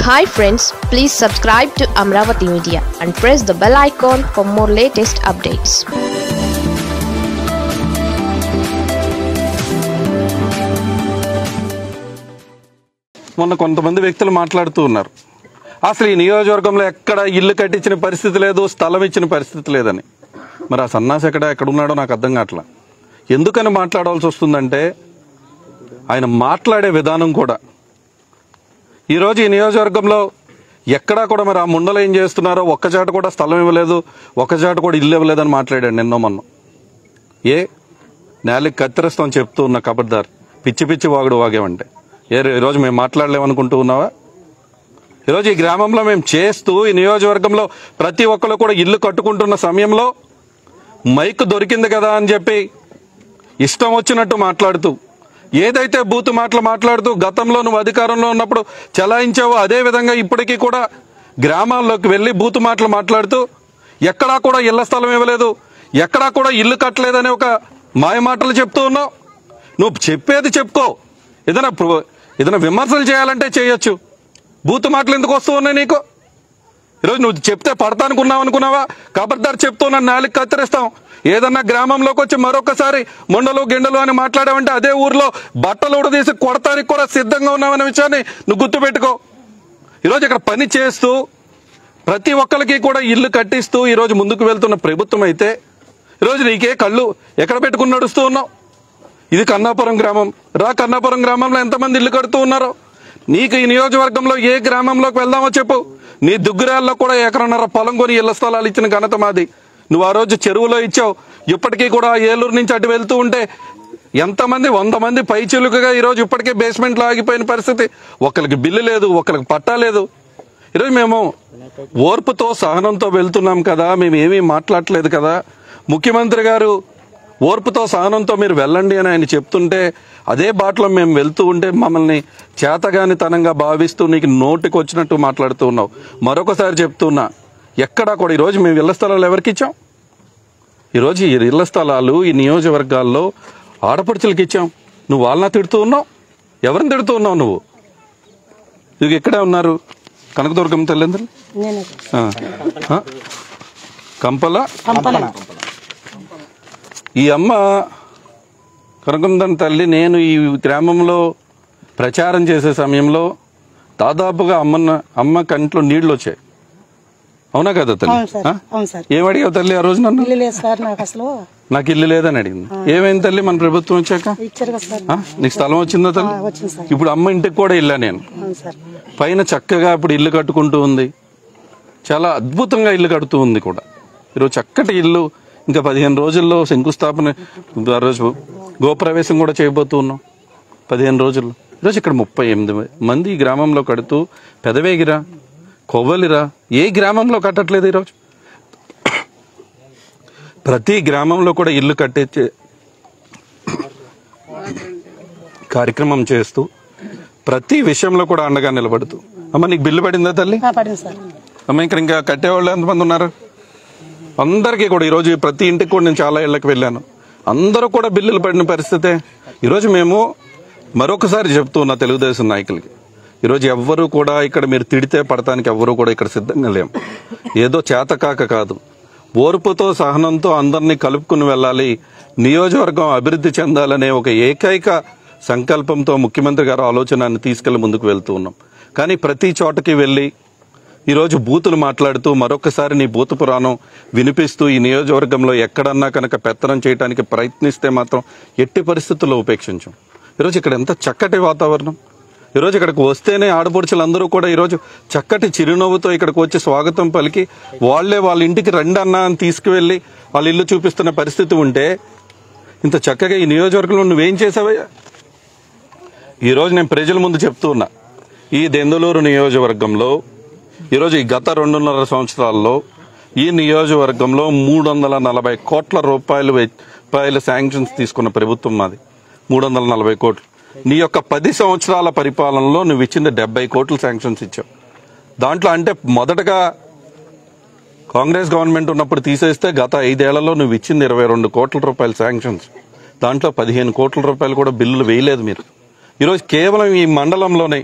Hi friends please subscribe to Amaravati media and press the bell icon for more latest updates మొన్న కొంతమంది వ్యక్తులు మాట్లాడుతూ ఉన్నారు అసలు ఈ నియోజకవర్గంలో ఎక్కడ ఇల్లు కట్టించిన పరిస్థితి లేదు స్థలం ఇచ్చిన పరిస్థితి లేదని మరి ఆ సన్నాసి ఎక్కడ ఎక్కడ ఉన్నాడో నాకు అర్థం కావట్లా ఎందుకని మాట్లాడాల్సి వస్తుందంటే ఆయన మాట్లాడే విధానం కూడా ఈరోజు ఈ నియోజకవర్గంలో ఎక్కడా కూడా మరి ఆ ముండలు ఏం చేస్తున్నారో ఒక్క చాట కూడా స్థలం ఇవ్వలేదు ఒక్క చాట కూడా ఇల్లు ఇవ్వలేదని మాట్లాడాడు నిన్నో మొన్న ఏ నేలకి కత్తిరిస్తాం చెప్తూ ఉన్న కబడ్దార్ పిచ్చి పిచ్చి వాగుడు వాగేమంటే ఏ ఈరోజు మేము మాట్లాడలేమనుకుంటూ ఉన్నావా ఈరోజు ఈ గ్రామంలో మేము చేస్తూ ఈ నియోజకవర్గంలో ప్రతి ఒక్కరు కూడా ఇల్లు కట్టుకుంటున్న సమయంలో మైక్ దొరికింది కదా అని చెప్పి ఇష్టం వచ్చినట్టు మాట్లాడుతూ ఏదైతే బూతు మాటలు మాట్లాడుతూ గతంలో నువ్వు అధికారంలో ఉన్నప్పుడు చలాయించావో అదే విధంగా ఇప్పటికీ కూడా గ్రామాల్లోకి వెళ్ళి బూతు మాటలు మాట్లాడుతూ ఎక్కడా కూడా ఇళ్ల స్థలం ఇవ్వలేదు ఎక్కడా కూడా ఇల్లు కట్టలేదని ఒక మాయ మాటలు చెప్తూ ఉన్నావు నువ్వు చెప్పేది చెప్పుకో ఏదైనా ప్ర- ఏదైనా విమర్శలు చేయాలంటే చేయొచ్చు బూతు మాటలు ఎందుకు వస్తూ ఉన్నాయి నీకు ఈరోజు నువ్వు చెప్తే పడతానుకున్నావు అనుకున్నావా కబర్దార్ చెప్తూ నన్ను నాలుగు కత్తిరిస్తాం ఏదన్నా గ్రామంలోకి వచ్చి మరొకసారి మొండలు గిండలు అని మాట్లాడావంటే అదే ఊర్లో బట్టలు ఉడదీసి కొడతానికి కూడా సిద్ధంగా ఉన్నావనే విషయాన్ని నువ్వు గుర్తుపెట్టుకో ఈరోజు ఇక్కడ పని చేస్తూ ప్రతి ఒక్కరికి కూడా ఇల్లు కట్టిస్తూ ఈరోజు ముందుకు వెళ్తున్న ప్రభుత్వం అయితే ఈరోజు నీకే కళ్ళు ఎక్కడ పెట్టుకుని నడుస్తూ ఉన్నావు ఇది కన్నాపురం గ్రామం రా కన్నాపురం గ్రామంలో ఎంతమంది ఇల్లు కడుతూ ఉన్నారో నీకు ఈ నియోజకవర్గంలో ఏ గ్రామంలోకి వెళ్దామో చెప్పు నీ దుగ్గురాల్లో కూడా ఎకరన్నర పొలం కొని ఇళ్ల స్థలాలు ఇచ్చిన ఘనత మాది నువ్వు ఆ రోజు చెరువులో ఇచ్చావు ఇప్పటికీ కూడా ఏలూరు నుంచి అటు వెళ్తూ ఉంటే ఎంతమంది వంద మంది పైచిలుకగా ఈరోజు ఇప్పటికే బేస్మెంట్లో ఆగిపోయిన పరిస్థితి ఒకరికి బిల్లు లేదు ఒకరికి పట్టా లేదు ఈరోజు మేము ఓర్పుతో సహనంతో వెళ్తున్నాం కదా మేము ఏమీ మాట్లాడట్లేదు కదా ముఖ్యమంత్రి గారు ఓర్పుతో సహనంతో మీరు వెళ్ళండి అని ఆయన చెప్తుంటే అదే బాటలో మేము వెళ్తూ ఉంటే మమ్మల్ని చేతగానితనంగా భావిస్తూ నీకు నోటికి వచ్చినట్టు మాట్లాడుతూ ఉన్నావు మరొకసారి చెప్తున్నా ఎక్కడా కూడా ఈరోజు మేము ఇళ్ల స్థలాలు ఎవరికి ఇచ్చాం ఈరోజు ఈ ఇళ్ల స్థలాలు ఈ నియోజకవర్గాల్లో ఆడపడుచులకి ఇచ్చాం నువ్వు వాళ్ళని తిడుతూ ఉన్నావు ఎవరిని తిడుతూ ఉన్నావు నువ్వు ఇక ఇక్కడే ఉన్నారు కనకదుర్గం తల్లిదండ్రులు నేను ఆ. ఆ? కంపల పంపల ఈ అమ్మ కనకందన్ తల్లి నేను ఈ గ్రామంలో ప్రచారం చేసే సమయంలో దాదాపుగా అమ్మన్న అమ్మ కంట్లో నీళ్లు వచ్చాయి అవునా కదా తల్లి అవును సార్ ఆ? అవును సార్ ఏం అడిగావు తల్లి ఆ రోజు నన్ను ఇల్లు లేదు సార్ నాకు అసలు నాకు ఇల్లు లేదని అడిగింది ఏమైంది తల్లి మన ప్రభుత్వం వచ్చాక ఇచ్చారు కదా సార్ ఆ? నీకు స్థలం వచ్చిందా తల్లి ఆ, వచ్చింది సార్ ఇప్పుడు అమ్మ ఇంటికి కూడా ఇల్లా నేను అవును సార్ పైన చక్కగా ఇప్పుడు ఇల్లు కట్టుకుంటూ ఉంది చాలా అద్భుతంగా ఇల్లు కడుతూ ఉంది కూడా ఈరోజు చక్కటి ఇల్లు ఇంకా పదిహేను రోజుల్లో శంకుస్థాపన ఆ రోజు గోప్రవేశం కూడా చేయబోతూ ఉన్నాం పదిహేను రోజుల్లో ఈరోజు ఇక్కడ ముప్పై ఎనిమిది మంది ఈ గ్రామంలో కడుతూ పెదవేగిరా కొవ్వలిరా ఏ గ్రామంలో కట్టట్లేదు ఈరోజు ప్రతి గ్రామంలో కూడా ఇల్లు కట్టించే కార్యక్రమం చేస్తూ ప్రతి విషయంలో కూడా అండగా నిలబడుతూ అమ్మ నీకు బిల్లు పడిందా తల్లి ఆ, పడింది సార్ అమ్మ ఇక్కడ ఇంకా కట్టేవాళ్ళు ఎంతమంది ఉన్నారు అందరికీ కూడా ఈరోజు ప్రతి ఇంటికి కూడా నేను చాలా ఇళ్ళకి వెళ్ళాను అందరూ కూడా బిల్లులు పడిన పరిస్థితే ఈరోజు మేము మరొకసారి చెప్తూ ఉన్న తెలుగుదేశం నాయకులకి ఈరోజు ఎవ్వరూ కూడా ఇక్కడ మీరు తిడితే పడటానికి ఎవ్వరూ కూడా ఇక్కడ సిద్ధంగా లేం ఏదో చేతకాక కాదు ఓర్పుతో సహనంతో అందరినీ కలుపుకుని వెళ్ళాలి నియోజకవర్గం అభివృద్ధి చెందాలనే ఒక ఏకైక సంకల్పంతో ముఖ్యమంత్రి గారు ఆలోచనని తీసుకెళ్లి ముందుకు వెళ్తూ ఉన్నాం కానీ ప్రతి చోటకి వెళ్ళి ఈరోజు బూతులు మాట్లాడుతూ మరొకసారి నీ బూతు పురాణం వినిపిస్తూ ఈ నియోజకవర్గంలో ఎక్కడన్నా కనుక పెత్తనం చేయడానికి ప్రయత్నిస్తే మాత్రం ఎట్టి పరిస్థితుల్లో ఉపేక్షించం ఈరోజు ఇక్కడ ఎంత చక్కటి వాతావరణం ఈరోజు ఇక్కడికి వస్తేనే ఆడపడుచులందరూ కూడా ఈరోజు చక్కటి చిరునవ్వుతో ఇక్కడికి వచ్చి స్వాగతం పలికి వాళ్ళే వాళ్ళ ఇంటికి రండి అన్నా అని తీసుకువెళ్ళి వాళ్ళ ఇల్లు చూపిస్తున్న పరిస్థితి ఉంటే ఇంత చక్కగా ఈ నియోజకవర్గంలో నువ్వేం చేసావయ్యా ఈరోజు నేను ప్రజల ముందు చెప్తూ ఉన్నా ఈ దెందులూరు నియోజకవర్గంలో ఈరోజు ఈ గత రెండున్నర సంవత్సరాల్లో ఈ నియోజకవర్గంలో మూడు వందల నలభై కోట్ల రూపాయలు వె- రూపాయల శాంక్షన్స్ తీసుకున్న ప్రభుత్వం మాది మూడు వందల నలభై కోట్లు నీ యొక్క పది సంవత్సరాల పరిపాలనలో నువ్వు ఇచ్చిన డెబ్బై కోట్లు శాంక్షన్స్ ఇచ్చావు దాంట్లో అంటే మొదటగా కాంగ్రెస్ గవర్నమెంట్ ఉన్నప్పుడు తీసేస్తే గత ఐదేళ్లలో నువ్వు ఇచ్చింది ఇరవై రెండు కోట్ల రూపాయల శాంక్షన్స్ దాంట్లో పదిహేను కోట్ల రూపాయలు కూడా బిల్లులు వేయలేదు మీరు ఈరోజు కేవలం ఈ మండలంలోనే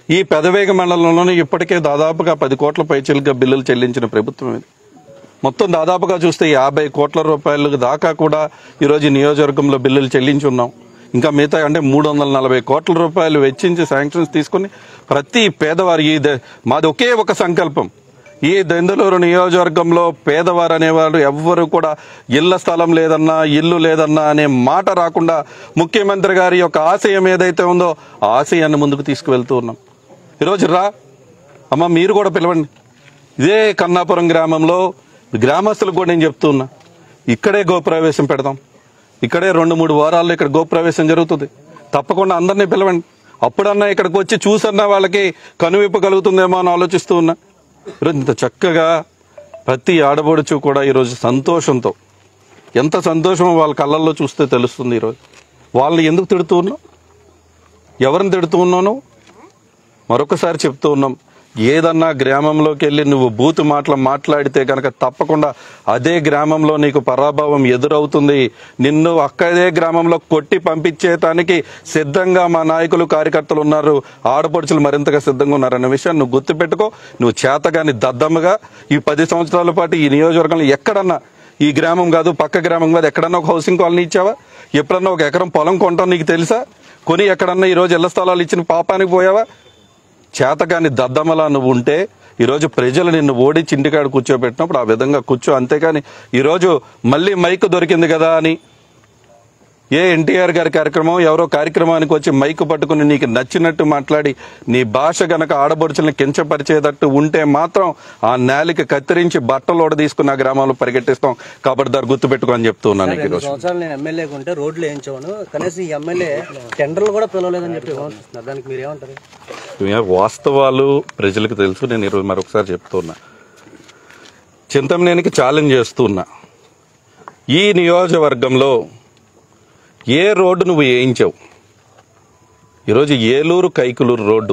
ఈ పెదవేగ మండలంలోనే ఇప్పటికే దాదాపుగా పది కోట్ల పైచీలుగా బిల్లులు చెల్లించిన ప్రభుత్వం ఇది మొత్తం దాదాపుగా చూస్తే యాభై కోట్ల రూపాయలు దాకా కూడా ఈరోజు ఈ నియోజకవర్గంలో బిల్లులు చెల్లించి ఉన్నాం ఇంకా మిగతా అంటే మూడు వందల నలభై కోట్ల రూపాయలు వెచ్చించి శాంక్షన్స్ తీసుకుని ప్రతి పేదవారి ఈ ద- మాది ఒకే ఒక సంకల్పం ఈ దెందులూరు నియోజకవర్గంలో పేదవారు అనేవారు ఎవ్వరు కూడా ఇళ్ల స్థలం లేదన్నా ఇల్లు లేదన్నా అనే మాట రాకుండా ముఖ్యమంత్రి గారి యొక్క ఆశయం ఏదైతే ఉందో ఆ ఆశయాన్ని ముందుకు తీసుకువెళ్తూ ఉన్నాం ఈరోజు రా అమ్మ మీరు కూడా పిలవండి ఇదే కన్నాపురం గ్రామంలో గ్రామస్తులకు కూడా నేను చెప్తున్నా ఇక్కడే గోప్రవేశం పెడదాం ఇక్కడే రెండు మూడు వారాల్లో ఇక్కడ గోప్రవేశం జరుగుతుంది తప్పకుండా అందరినీ పిలవండి అప్పుడన్నా ఇక్కడికి వచ్చి చూసన్నా వాళ్ళకి కనువిప్పు కలుగుతుందేమో అని ఆలోచిస్తూ ఉన్నా ఈరోజు ఇంత చక్కగా ప్రతి ఆడబడుచు కూడా ఈరోజు సంతోషంతో ఎంత సంతోషమో వాళ్ళ కళ్ళల్లో చూస్తే తెలుస్తుంది ఈరోజు వాళ్ళని ఎందుకు తిడుతూ ఉన్నావు ఎవరిని తిడుతూ ఉన్నాను మరొకసారి చెప్తూ ఉన్నాం ఏదన్నా గ్రామంలోకి వెళ్ళి నువ్వు బూతు మాటలు మాట్లాడితే కనుక తప్పకుండా అదే గ్రామంలో నీకు పరాభవం ఎదురవుతుంది నిన్ను అక్కడే గ్రామంలో కొట్టి పంపించేటానికి సిద్ధంగా మా నాయకులు కార్యకర్తలు ఉన్నారు ఆడపడుచులు మరింతగా సిద్ధంగా ఉన్నారన్న విషయాన్ని నువ్వు గుర్తుపెట్టుకో నువ్వు చేతగాని దద్దమ్మగా ఈ పది సంవత్సరాల పాటు ఈ నియోజకవర్గంలో ఎక్కడన్నా ఈ గ్రామం కాదు పక్క గ్రామం కాదు ఎక్కడన్నా ఒక హౌసింగ్ కాలనీ ఇచ్చావా ఎప్పుడన్నా ఒక ఎకరం పొలం కొంటాం నీకు తెలుసా కొని ఎక్కడన్నా ఈ రోజు ఇళ్ల స్థలాలు ఇచ్చిన పాపానికి పోయావా చేతగాని దద్దమ్మలా నువ్వు ఉంటే ఈరోజు ప్రజలు నిన్ను ఓడించి ఇంటికాడ కూర్చోబెట్టినప్పుడు ఆ విధంగా కూర్చో అంతేకాని ఈరోజు మళ్ళీ మైక్ దొరికింది కదా అని ఏ ఎన్టీఆర్ గారి కార్యక్రమం ఎవరో కార్యక్రమానికి వచ్చి మైక్ పట్టుకుని నీకు నచ్చినట్టు మాట్లాడి నీ భాష గనక ఆడబడుచులను కించపరిచేటట్టు ఉంటే మాత్రం ఆ నేలికి కత్తిరించి బట్టలు తీసుకుని ఆ గ్రామంలో పరిగెట్టిస్తాం కాబట్టి దాన్ని గుర్తుపెట్టుకో అని చెప్తూ ఉన్నాను నీకు రెండు ఈరోజు సంవత్సరాలు నేను ఎమ్మెల్యేగా ఉంటే రోడ్లు వేయించాను కనీసం ఈ ఎమ్మెల్యే టెండర్లు కూడా పిలవలేదని చెప్పి విమర్శిస్తున్నారు దానికి మీరు ఏమంటారు ఇవి వాస్తవాలు ప్రజలకు తెలుసు నేను ఈరోజు మరొకసారి చెప్తున్నా చింతమనేనికి ఛాలెంజ్ చేస్తున్నా ఈ నియోజకవర్గంలో ఏ రోడ్డు నువ్వు వేయించావు ఈరోజు ఏలూరు కైకులూరు రోడ్డు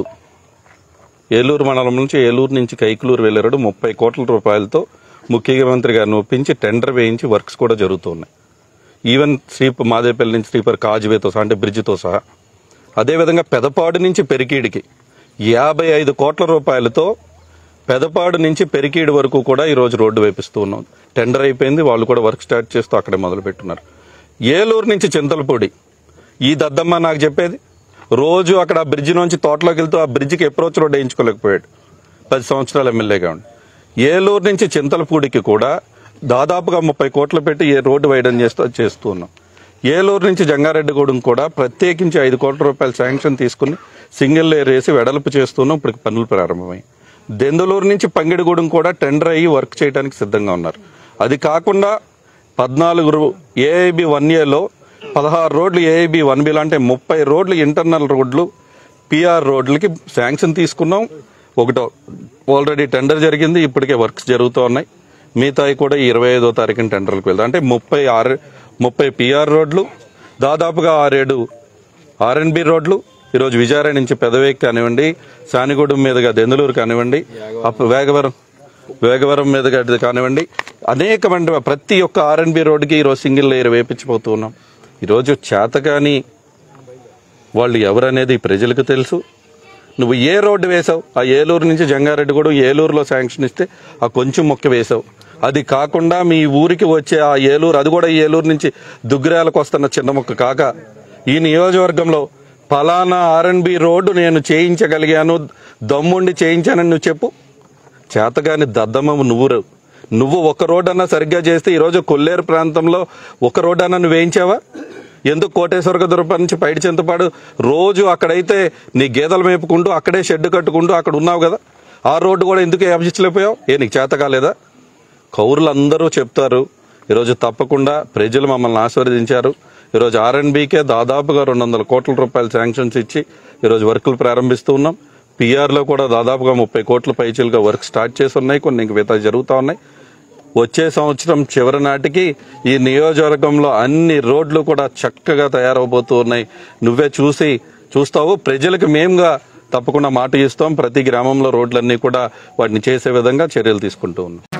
ఏలూరు మండలం నుంచి ఏలూరు నుంచి కైకులూరు వెళ్ళే రోడ్డు ముప్పై కోట్ల రూపాయలతో ముఖ్యమంత్రి గారిని ఒప్పించి టెండర్ వేయించి వర్క్స్ కూడా జరుగుతున్నాయి ఈవెన్ శ్రీ మాదేపల్లి నుంచి శ్రీపర్ కాజ్వేతో సహా అంటే బ్రిడ్జితో సహా అదేవిధంగా పెదపాడు నుంచి పెరికీడికి యాభై ఐదు కోట్ల రూపాయలతో పెదపాడు నుంచి పెరికీడి వరకు కూడా ఈరోజు రోడ్డు వేపిస్తూ ఉన్నాం టెండర్ అయిపోయింది వాళ్ళు కూడా వర్క్ స్టార్ట్ చేస్తూ అక్కడే మొదలు పెట్టున్నారు ఏలూరు నుంచి చింతలపూడి ఈ దద్దమ్మ నాకు చెప్పేది రోజు అక్కడ ఆ బ్రిడ్జి నుంచి తోటలోకి వెళ్తూ ఆ బ్రిడ్జికి అప్రోచ్ రోడ్ వేయించుకోలేకపోయాడు పది సంవత్సరాలు ఎమ్మెల్యేగా ఉండి ఏలూరు నుంచి చింతలపూడికి కూడా దాదాపుగా ముప్పై కోట్లు పెట్టి ఏ రోడ్డు వేయడం చేస్తూ చేస్తూ ఉన్నాం ఏలూరు నుంచి జంగారెడ్డిగూడెం కూడా ప్రత్యేకించి ఐదు కోట్ల రూపాయల శాంక్షన్ తీసుకుని సింగిల్ లేయర్ వేసి వెడల్పు చేస్తున్నాం ఇప్పుడు పనులు ప్రారంభమై దెందులూరు నుంచి పంగిడిగూడెం కూడా టెండర్ అయ్యి వర్క్ చేయడానికి సిద్ధంగా ఉన్నారు అది కాకుండా పద్నాలుగు ఏఐబి వన్ ఏలో పదహారు రోడ్లు ఏఐబి వన్ బిలో అంటే ముప్పై రోడ్లు ఇంటర్నల్ రోడ్లు పిఆర్ రోడ్లకి శాంక్షన్ తీసుకున్నాం ఒకటో ఆల్రెడీ టెండర్ జరిగింది ఇప్పటికే వర్క్స్ జరుగుతూ ఉన్నాయి మిగతాయి కూడా ఇరవై ఐదో తారీఖున టెండర్లకు వెళ్తాం అంటే ముప్పై ఆరు ముప్పై పిఆర్ రోడ్లు దాదాపుగా ఆరేడు ఆర్ఎన్బి రోడ్లు ఈరోజు విజయవాడ నుంచి పెదవేక్ కానివ్వండి సానిగూడెం మీదుగా దెందులూరు కానివ్వండి అప్ వేగవరం వేగవరం మీదుగా కానివ్వండి అనేకమైన ప్రతి ఒక్క ఆర్ఎన్బి రోడ్డుకి ఈరోజు సింగిల్ లేయర్ వేపించిపోతూ ఉన్నాం ఈరోజు చేతగాని వాళ్ళు ఎవరనేది ప్రజలకు తెలుసు నువ్వు ఏ రోడ్డు వేసావు ఆ ఏలూరు నుంచి జంగారెడ్డి కూడా ఏలూరులో శాంక్షన్ ఇస్తే ఆ కొంచెం మొక్క వేసావు అది కాకుండా మీ ఊరికి వచ్చే ఆ ఏలూరు అది కూడా ఏలూరు నుంచి దుగ్గిరాలకు వస్తున్న చిన్న మొక్క కాక ఈ నియోజకవర్గంలో ఫలానా ఆర్ఎన్బి రోడ్డు నేను చేయించగలిగాను దమ్ముండి చేయించానని నువ్వు చెప్పు చేతగాని దద్దమ్మ నువ్వు రా. నువ్వు ఒక రోడ్ అన్నా సరిగ్గా చేస్తే ఈరోజు కొల్లేరు ప్రాంతంలో ఒక రోడ్ అన్నా నువ్వు వేయించావా ఎందుకు కోటేశ్వర దుర్ప నుంచి పైడి చింతపాడు రోజు అక్కడైతే నీ గేదెలు మేపుకుంటూ అక్కడే షెడ్ కట్టుకుంటూ అక్కడ ఉన్నావు కదా ఆ రోడ్డు కూడా ఎందుకు అభిజించలేకపోయావు ఏ నీకు చేత కాలేదా కౌరులు అందరూ చెప్తారు ఈరోజు తప్పకుండా ప్రజలు మమ్మల్ని ఆశీర్వదించారు ఈరోజు ఆర్ఎన్బికే దాదాపుగా రెండు వందల కోట్ల రూపాయల శాంక్షన్స్ ఇచ్చి ఈరోజు వర్కులు ప్రారంభిస్తూ ఉన్నాం పిఆర్లో కూడా దాదాపుగా ముప్పై కోట్ల పైచీలుగా వర్క్ స్టార్ట్ చేసి ఉన్నాయి కొన్ని ఇంక మిగతా జరుగుతూ ఉన్నాయి వచ్చే సంవత్సరం చివరి నాటికి ఈ నియోజకవర్గంలో అన్ని రోడ్లు కూడా చక్కగా తయారవబోతూ ఉన్నాయి నువ్వే చూసి చూస్తావు ప్రజలకు మేముగా తప్పకుండా మాట ఇస్తాం ప్రతి గ్రామంలో రోడ్లన్నీ కూడా వాటిని చేసే విధంగా చర్యలు తీసుకుంటూ ఉన్నాం